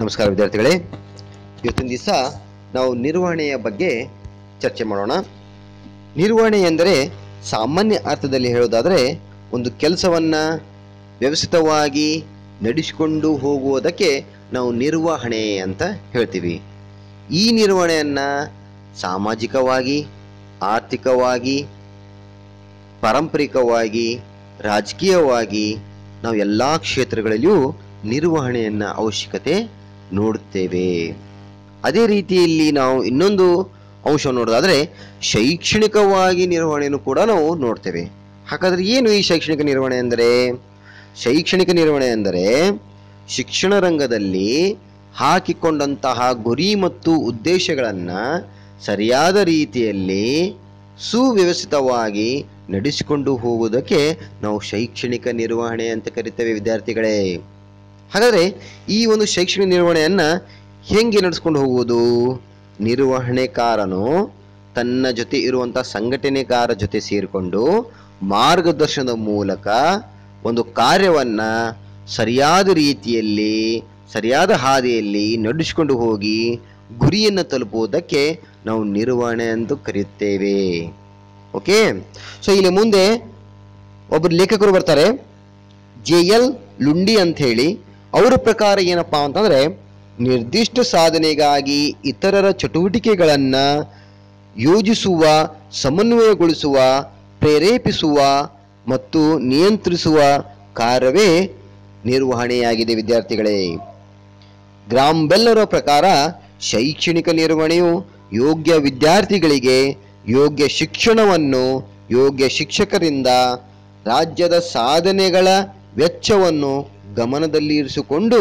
ನಮಸ್ಕಾರ ವಿದ್ಯಾರ್ಥಿಗಳೇ ಇವತ್ತಿನ ದಿವಸ ನಾವು ನಿರ್ವಹಣೆಯ ಬಗ್ಗೆ ಚರ್ಚೆ ಮಾಡೋಣ ನಿರ್ವಹಣೆ ಎಂದರೆ ಸಾಮಾನ್ಯ ಅರ್ಥದಲ್ಲಿ ಹೇಳೋದಾದರೆ ಒಂದು ಕೆಲಸವನ್ನು ವ್ಯವಸ್ಥಿತವಾಗಿ ನಡೆಸಿಕೊಂಡು ಹೋಗುವುದಕ್ಕೆ ನಾವು ನಿರ್ವಹಣೆ ಅಂತ ಹೇಳ್ತೀವಿ ಈ ನಿರ್ವಹಣೆಯನ್ನು ಸಾಮಾಜಿಕವಾಗಿ ಆರ್ಥಿಕವಾಗಿ ಪಾರಂಪರಿಕವಾಗಿ ರಾಜಕೀಯವಾಗಿ ನಾವು ಎಲ್ಲ ಕ್ಷೇತ್ರಗಳಲ್ಲಿಯೂ ನಿರ್ವಹಣೆಯನ್ನು ಅವಶ್ಯಕತೆ ನೋಡುತ್ತೇವೆ ಅದೇ ರೀತಿಯಲ್ಲಿ ನಾವು ಇನ್ನೊಂದು ಅಂಶ ನೋಡೋದಾದರೆ ಶೈಕ್ಷಣಿಕವಾಗಿ ನಿರ್ವಹಣೆಯನ್ನು ಕೂಡ ನಾವು ನೋಡ್ತೇವೆ ಹಾಗಾದರೆ ಏನು ಈ ಶೈಕ್ಷಣಿಕ ನಿರ್ವಹಣೆ ಎಂದರೆ ಶೈಕ್ಷಣಿಕ ನಿರ್ವಹಣೆ ಎಂದರೆ ಶಿಕ್ಷಣ ರಂಗದಲ್ಲಿ ಹಾಕಿಕೊಂಡಂತಹ ಗುರಿ ಮತ್ತು ಉದ್ದೇಶಗಳನ್ನು ಸರಿಯಾದ ರೀತಿಯಲ್ಲಿ ಸುವ್ಯವಸ್ಥಿತವಾಗಿ ನಡೆಸಿಕೊಂಡು ಹೋಗುವುದಕ್ಕೆ ನಾವು ಶೈಕ್ಷಣಿಕ ನಿರ್ವಹಣೆ ಅಂತ ಕರಿತೇವೆ ವಿದ್ಯಾರ್ಥಿಗಳೇ ಹಾಗಾದರೆ ಈ ಒಂದು ಶೈಕ್ಷಣಿಕ ನಿರ್ವಹಣೆಯನ್ನು ಹೇಗೆ ನಡೆಸ್ಕೊಂಡು ಹೋಗುವುದು ನಿರ್ವಹಣೆಕಾರನು ತನ್ನ ಜೊತೆ ಇರುವಂಥ ಸಂಘಟನೆಕಾರ ಜೊತೆ ಸೇರಿಕೊಂಡು ಮಾರ್ಗದರ್ಶನದ ಮೂಲಕ ಒಂದು ಕಾರ್ಯವನ್ನು ಸರಿಯಾದ ರೀತಿಯಲ್ಲಿ ಸರಿಯಾದ ಹಾದಿಯಲ್ಲಿ ನಡೆಸಿಕೊಂಡು ಹೋಗಿ ಗುರಿಯನ್ನು ತಲುಪುವುದಕ್ಕೆ ನಾವು ನಿರ್ವಹಣೆ ಎಂದು ಕರೆಯುತ್ತೇವೆ ಓಕೆ ಸೊ ಇಲ್ಲಿ ಮುಂದೆ ಒಬ್ಬರು ಲೇಖಕರು ಬರ್ತಾರೆ ಜೆ ಎಲ್ ಲುಂಡಿ ಅಂತ ಹೇಳಿ ಅವರ ಪ್ರಕಾರ ಏನಪ್ಪಾ ಅಂತಂದ್ರೆ ನಿರ್ದಿಷ್ಟ ಸಾಧನೆಗಾಗಿ ಇತರರ ಚಟುವಟಿಕೆಗಳನ್ನು ಯೋಜಿಸುವ ಸಮನ್ವಯಗೊಳಿಸುವ ಪ್ರೇರೇಪಿಸುವ ಮತ್ತು ನಿಯಂತ್ರಿಸುವ ಕಾರ್ಯವೇ ನಿರ್ವಹಣೆಯಾಗಿದೆ ವಿದ್ಯಾರ್ಥಿಗಳೇ ಗ್ರಾಂಬೆಲ್ಲರ ಪ್ರಕಾರ ಶೈಕ್ಷಣಿಕ ನಿರ್ವಹಣೆಯು ಯೋಗ್ಯ ವಿದ್ಯಾರ್ಥಿಗಳಿಗೆ ಯೋಗ್ಯ ಶಿಕ್ಷಣವನ್ನು ಯೋಗ್ಯ ಶಿಕ್ಷಕರಿಂದ ರಾಜ್ಯದ ಸಾಧನೆಗಳ ವೆಚ್ಚವನ್ನು ಗಮನದಲ್ಲಿ ಇರಿಸಿಕೊಂಡು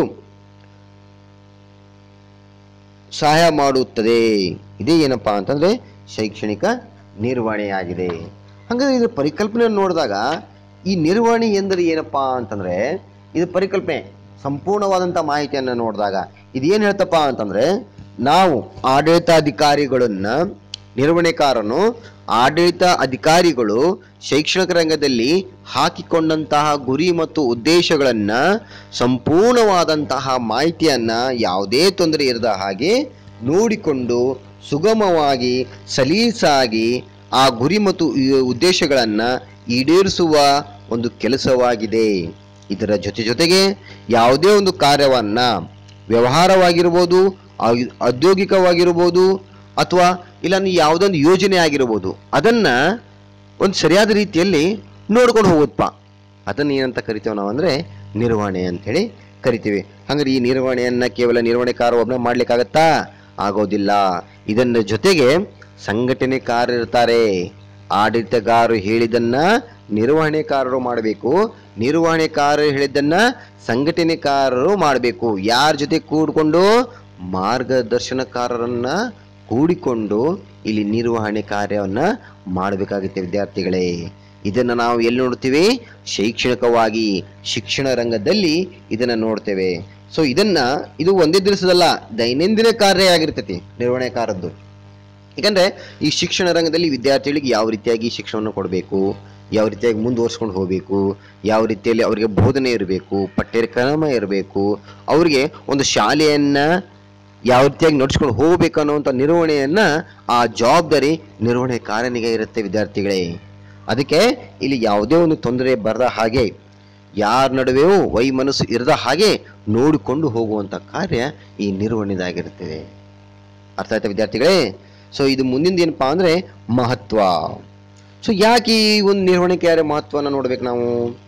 ಸಹಾಯ ಮಾಡುತ್ತದೆ ಇದೇ ಏನಪ್ಪಾ ಅಂತಂದ್ರೆ ಶೈಕ್ಷಣಿಕ ನಿರ್ವಹಣೆಯಾಗಿದೆ ಹಾಗಾದ್ರೆ ಇದು ಪರಿಕಲ್ಪನೆ ನೋಡಿದಾಗ ಈ ನಿರ್ವಹಣೆ ಎಂದರೆ ಏನಪ್ಪಾ ಅಂತಂದ್ರೆ ಇದು ಪರಿಕಲ್ಪನೆ ಸಂಪೂರ್ಣವಾದಂಥ ಮಾಹಿತಿಯನ್ನು ನೋಡಿದಾಗ ಇದೇನು ಹೇಳ್ತಪ್ಪ ಅಂತಂದ್ರೆ ನಾವು ಆಡಳಿತಾಧಿಕಾರಿಗಳನ್ನ ನಿರ್ವಹಣೆಕಾರನು ಆಡಳಿತ ಅಧಿಕಾರಿಗಳು ಶೈಕ್ಷಣಿಕ ರಂಗದಲ್ಲಿ ಹಾಕಿಕೊಂಡಂತಹ ಗುರಿ ಮತ್ತು ಉದ್ದೇಶಗಳನ್ನು ಸಂಪೂರ್ಣವಾದಂತಹ ಮಾಹಿತಿಯನ್ನು ಯಾವುದೇ ತೊಂದರೆ ಇರದ ಹಾಗೆ ನೋಡಿಕೊಂಡು ಸುಗಮವಾಗಿ ಸಲೀಸಾಗಿ ಆ ಗುರಿ ಮತ್ತು ಈ ಉದ್ದೇಶಗಳನ್ನು ಈಡೇರಿಸುವ ಒಂದು ಕೆಲಸವಾಗಿದೆ ಇದರ ಜೊತೆ ಜೊತೆಗೆ ಯಾವುದೇ ಒಂದು ಕಾರ್ಯವನ್ನು ವ್ಯವಹಾರವಾಗಿರ್ಬೋದು ಆ- ಔದ್ಯೋಗಿಕವಾಗಿರ್ಬೋದು ಅಥವಾ ಇಲ್ಲ ಯಾವುದೊಂದು ಯೋಜನೆ ಆಗಿರ್ಬೋದು ಅದನ್ನು ಒಂದು ಸರಿಯಾದ ರೀತಿಯಲ್ಲಿ ನೋಡ್ಕೊಂಡು ಹೋಗುತ್ತಪ್ಪ ಅದನ್ನು ಏನಂತ ಕರಿತೇವೆ ನಾವು ಅಂದರೆ ನಿರ್ವಹಣೆ ಅಂಥೇಳಿ ಕರಿತೀವಿ ಹಾಗಾದ್ರೆ ಈ ನಿರ್ವಹಣೆಯನ್ನು ಕೇವಲ ನಿರ್ವಹಣೆಕಾರ ಒಬ್ಬನೇ ಮಾಡ್ಲಿಕ್ಕಾಗತ್ತಾ ಆಗೋದಿಲ್ಲ ಇದನ್ನ ಜೊತೆಗೆ ಸಂಘಟನೆಕಾರರು ಇರ್ತಾರೆ ಆಡಳಿತಗಾರರು ಹೇಳಿದ್ದನ್ನ ನಿರ್ವಹಣೆಕಾರರು ಮಾಡಬೇಕು ನಿರ್ವಹಣೆಕಾರರು ಹೇಳಿದ್ದನ್ನ ಸಂಘಟನೆಕಾರರು ಮಾಡಬೇಕು ಯಾರ ಜೊತೆ ಕೂಡಿಕೊಂಡು ಮಾರ್ಗದರ್ಶನಕಾರರನ್ನ ಕೂಡಿಕೊಂಡು ಇಲ್ಲಿ ನಿರ್ವಹಣೆ ಕಾರ್ಯವನ್ನ ಮಾಡಬೇಕಾಗುತ್ತೆ ವಿದ್ಯಾರ್ಥಿಗಳೇ ಇದನ್ನು ನಾವು ಎಲ್ಲಿ ನೋಡ್ತೀವಿ ಶೈಕ್ಷಣಿಕವಾಗಿ ಶಿಕ್ಷಣ ರಂಗದಲ್ಲಿ ಇದನ್ನು ನೋಡ್ತೇವೆ ಸೊ ಇದನ್ನ ಇದು ಒಂದೇ ದಿವಸದಲ್ಲ ದೈನಂದಿನ ಕಾರ್ಯ ಆಗಿರ್ತೈತಿ ನಿರ್ವಹಣೆಕಾರದ್ದು ಯಾಕಂದ್ರೆ ಈ ಶಿಕ್ಷಣ ರಂಗದಲ್ಲಿ ವಿದ್ಯಾರ್ಥಿಗಳಿಗೆ ಯಾವ ರೀತಿಯಾಗಿ ಶಿಕ್ಷಣವನ್ನು ಕೊಡಬೇಕು ಯಾವ ರೀತಿಯಾಗಿ ಮುಂದುವರ್ಸ್ಕೊಂಡು ಹೋಗಬೇಕು ಯಾವ ರೀತಿಯಲ್ಲಿ ಅವರಿಗೆ ಬೋಧನೆ ಇರಬೇಕು ಪಠ್ಯಕ್ರಮ ಇರಬೇಕು ಅವರಿಗೆ ಒಂದು ಶಾಲೆಯನ್ನ ಯಾವ ರೀತಿಯಾಗಿ ನಡ್ಸ್ಕೊಂಡು ಹೋಗ್ಬೇಕು ಅನ್ನುವಂಥ ನಿರ್ವಹಣೆಯನ್ನ ಆ ಜವಾಬ್ದಾರಿ ನಿರ್ವಹಣೆ ಕಾರ್ಯನಿಗೆ ಇರುತ್ತೆ ವಿದ್ಯಾರ್ಥಿಗಳೇ ಅದಕ್ಕೆ ಇಲ್ಲಿ ಯಾವುದೇ ಒಂದು ತೊಂದರೆ ಬರದ ಹಾಗೆ ಯಾರ ನಡುವೆಯೂ ವೈ ಮನಸ್ಸು ಇರದ ಹಾಗೆ ನೋಡಿಕೊಂಡು ಹೋಗುವಂಥ ಕಾರ್ಯ ಈ ನಿರ್ವಹಣೆದಾಗಿರುತ್ತದೆ ಅರ್ಥ ಆಯ್ತಾ ವಿದ್ಯಾರ್ಥಿಗಳೇ ಸೊ ಇದು ಮುಂದಿನ ಏನಪ್ಪಾ ಅಂದ್ರೆ ಮಹತ್ವ ಸೊ ಯಾಕೆ ಈ ಒಂದು ನಿರ್ವಹಣೆ ಕಾರ್ಯ ಮಹತ್ವನ ನೋಡ್ಬೇಕು ನಾವು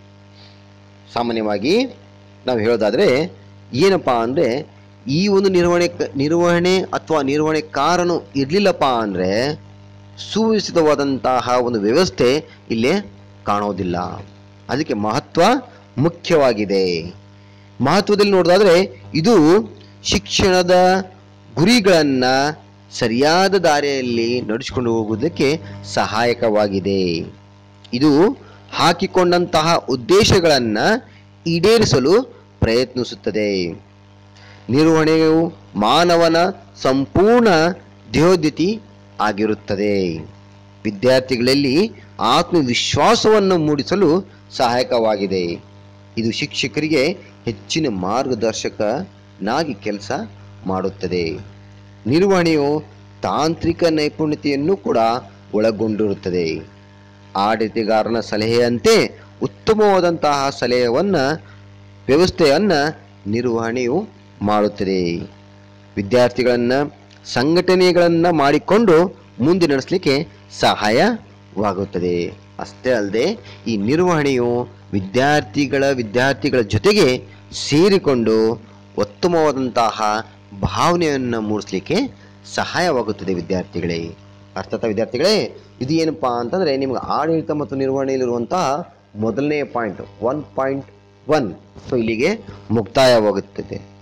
ಸಾಮಾನ್ಯವಾಗಿ ನಾವು ಹೇಳೋದಾದ್ರೆ ಏನಪ್ಪಾ ಅಂದ್ರೆ ಈ ಒಂದು ನಿರ್ವಹಣೆ ನಿರ್ವಹಣೆ ಅಥವಾ ನಿರ್ವಹಣೆಕಾರನು ಇರ್ಲಿಲ್ಲಪ್ಪ ಅಂದ್ರೆ ಸುವ್ಯವಸ್ಥಿತವಾದಂತಹ ಒಂದು ವ್ಯವಸ್ಥೆ ಇಲ್ಲಿ ಕಾಣೋದಿಲ್ಲ ಅದಕ್ಕೆ ಮಹತ್ವ ಮುಖ್ಯವಾಗಿದೆ ಮಹತ್ವದಲ್ಲಿ ನೋಡೋದಾದ್ರೆ ಇದು ಶಿಕ್ಷಣದ ಗುರಿಗಳನ್ನ ಸರಿಯಾದ ದಾರಿಯಲ್ಲಿ ನಡೆಸಿಕೊಂಡು ಹೋಗುವುದಕ್ಕೆ ಸಹಾಯಕವಾಗಿದೆ ಇದು ಹಾಕಿಕೊಂಡಂತಹ ಉದ್ದೇಶಗಳನ್ನ ಈಡೇರಿಸಲು ಪ್ರಯತ್ನಿಸುತ್ತದೆ ನಿರ್ವಹಣೆಯು ಮಾನವನ ಸಂಪೂರ್ಣ ಧ್ಯೋದ್ಯತಿ ಆಗಿರುತ್ತದೆ ವಿದ್ಯಾರ್ಥಿಗಳಲ್ಲಿ ಆತ್ಮವಿಶ್ವಾಸವನ್ನು ಮೂಡಿಸಲು ಸಹಾಯಕವಾಗಿದೆ ಇದು ಶಿಕ್ಷಕರಿಗೆ ಹೆಚ್ಚಿನ ಮಾರ್ಗದರ್ಶಕ ನಾಗಿ ಕೆಲಸ ಮಾಡುತ್ತದೆ ನಿರ್ವಹಣೆಯು ತಾಂತ್ರಿಕ ನೈಪುಣ್ಯತೆಯನ್ನು ಕೂಡ ಒಳಗೊಂಡಿರುತ್ತದೆ ಆಡಳಿತಗಾರನ ಸಲಹೆಯಂತೆ ಉತ್ತಮವಾದಂತಹ ಸಲಹೆಯನ್ನ ವ್ಯವಸ್ಥೆಯನ್ನ ನಿರ್ವಹಣೆಯು ಮಾಡುತ್ತದೆ ವಿದ್ಯಾರ್ಥಿಗಳನ್ನ ಸಂಘಟನೆಗಳನ್ನ ಮಾಡಿಕೊಂಡು ಮುಂದೆ ನಡೆಸಲಿಕ್ಕೆ ಸಹಾಯವಾಗುತ್ತದೆ ಅಷ್ಟೇ ಅಲ್ಲದೆ ಈ ನಿರ್ವಹಣೆಯು ವಿದ್ಯಾರ್ಥಿಗಳ ವಿದ್ಯಾರ್ಥಿಗಳ ಜೊತೆಗೆ ಸೇರಿಕೊಂಡು ಉತ್ತಮವಾದಂತಹ ಭಾವನೆಯನ್ನು ಮೂಡಿಸ್ಲಿಕ್ಕೆ ಸಹಾಯವಾಗುತ್ತದೆ ವಿದ್ಯಾರ್ಥಿಗಳೇ ಅರ್ಥಾತ್ ವಿದ್ಯಾರ್ಥಿಗಳೇ ಇದು ಏನಪ್ಪಾ ಅಂತಂದ್ರೆ ನಿಮ್ಗೆ ಆಡಳಿತ ಮತ್ತು ನಿರ್ವಹಣೆಯಲ್ಲಿರುವಂತಹ ಮೊದಲನೇ point one point one so ಇಲ್ಲಿಗೆ ಮುಕ್ತಾಯವಾಗುತ್ತದೆ